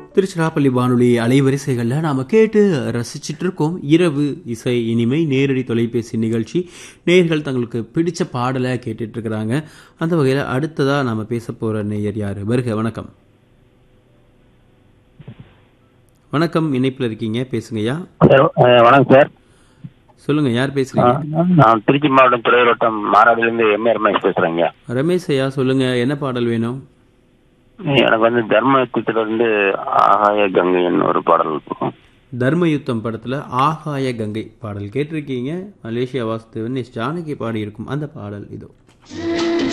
திருச்சிராப்பள்ளி வானொலி அலைவரிசைகளில் நாம் கேட்டு ரசிச்சிட்டு இருக்கோம் இரவு இசை இனிமை நேரடி தொலைபேசி நிகழ்ச்சி நேயர்கள் தங்களுக்கு பிடிச்ச பாடலை கேட்டுட்டு இருக்கிறாங்க அந்த வகையில் அடுத்ததாக நாம் பேச போகிற நேயர் யார் வருக வணக்கம் வணக்கம் இணைப்பில் இருக்கீங்க பேசுங்கய்யா சார் அஹ் வணக்கம் சார் சொல்லுங்க யார் பேசுறீங்க அஹ் நான் திருச்சி மாவட்டம் துறையூரோட்டம் மாறாடிலிருந்து எம்ஏ ரமேஷ் பேசுறேங்க ரமேஷ் ஐயா சொல்லுங்க என்ன பாடல் வேணும் எனக்கு வந்து தர்ம யுத்தத்துல இருந்து ஆகாய கங்கைன்னு ஒரு பாடல் இருக்கும் தர்மயுத்தம் படத்தில் ஆகாய கங்கை பாடல் கேட்டிருக்கீங்க மலேசியா வாசுதேவன் எஸ் ஜானகி பாடியிருக்கும் அந்த பாடல் இதோ